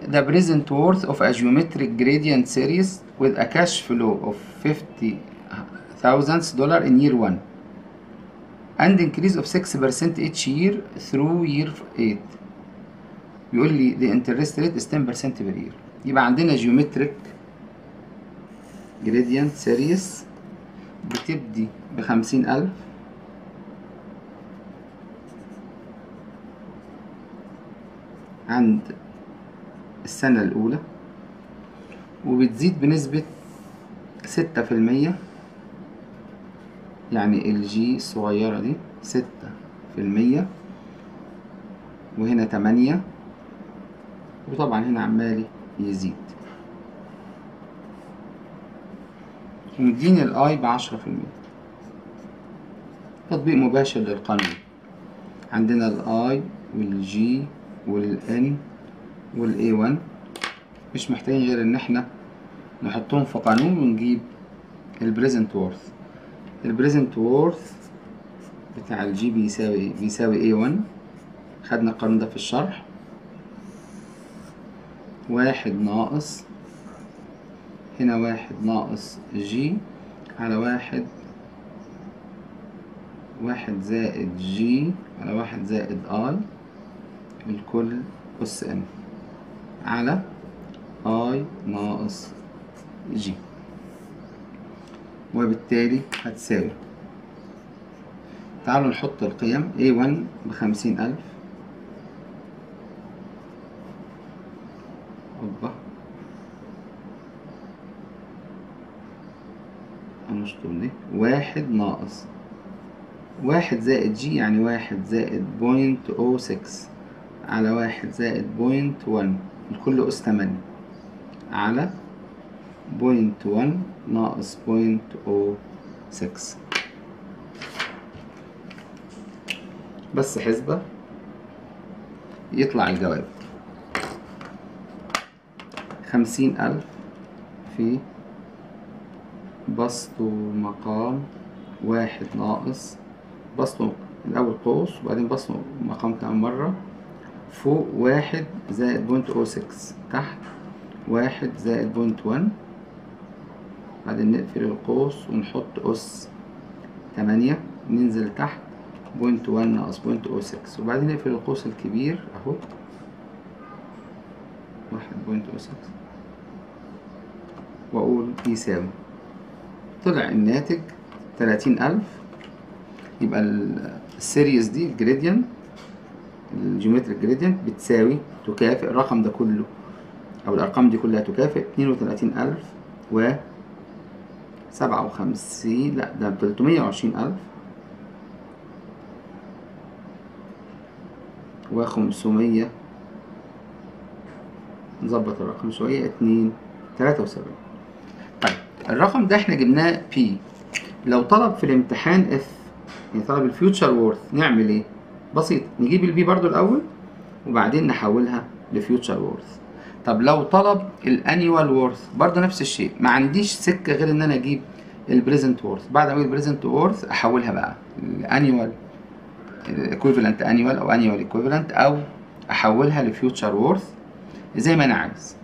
the present worth of a geometric gradient series with a cash flow of 50,000 dollar in year 1 and increase of 6% each year through year 8 بيقول لي the interest rate is 10% per year يبقى عندنا geometric gradient series بتبدي بخمسين ألف عند السنة الأولى وبتزيد بنسبة ستة في المية يعني الجي الصغيرة دي ستة في المية وهنا تمانية وطبعا هنا عمال يزيد ومديني الاي بعشرة في المية تطبيق مباشر للقانون عندنا الاي والجي والان والاي 1 مش محتاجين غير ان احنا نحطهم في قانون ونجيب البريزنت وورث البريزنت وورث بتاع الجي بيساوي ايه بيساوي اي 1 خدنا القانون ده في الشرح واحد ناقص هنا واحد ناقص جي على واحد واحد زائد جي على واحد زائد اي الكل أس ان على اي ناقص جي وبالتالي هتساوي تعالوا نحط القيم A1 بخمسين ألف أوبا هنشطب دي واحد ناقص واحد زائد جي يعني واحد زائد بوينت أو سكس على واحد زائد بوينت ون الكل أس تمانية على بوينت ون ناقص بوينت أو سكس بس حسبة يطلع الجواب خمسين ألف في بسط مقام واحد ناقص بسط الأول قوس وبعدين بسط مقام كمان مرة فوق واحد زائد بوينت أو سكس تحت واحد زائد بوينت ون بعدين نقفل القوس ونحط أس تمانية ننزل تحت بوينت ون ناقص بوينت أو سكس وبعدين نقفل القوس الكبير أهو واحد بوينت أو سكس وأقول يساوي طلع الناتج تلاتين ألف يبقى السيريز دي الجريدينت الجيومتريك جريدينت بتساوي تكافئ الرقم ده كله أو الأرقام دي كلها تكافئ اتنين وتلاتين ألف و سبعة وخمسين لأ ده تلتمية وعشرين ألف وخمسمية نظبط الرقم شوية اتنين تلاتة وسبعين طيب الرقم ده احنا جبناه بي لو طلب في الامتحان اف يعني طلب الفيوتشر وورث نعمل ايه بسيط نجيب البي برضو الاول وبعدين نحولها لفيوتشر وورث طب لو طلب الانيوال وورث برضو نفس الشيء ما عنديش سكه غير ان انا اجيب البريزنت وورث بعد ما اجيب البريزنت وورث احولها بقى الانيوال الايكويفالنت انيوال او انيوال ايكويفالنت او احولها لفيوتشر وورث زي ما انا عايز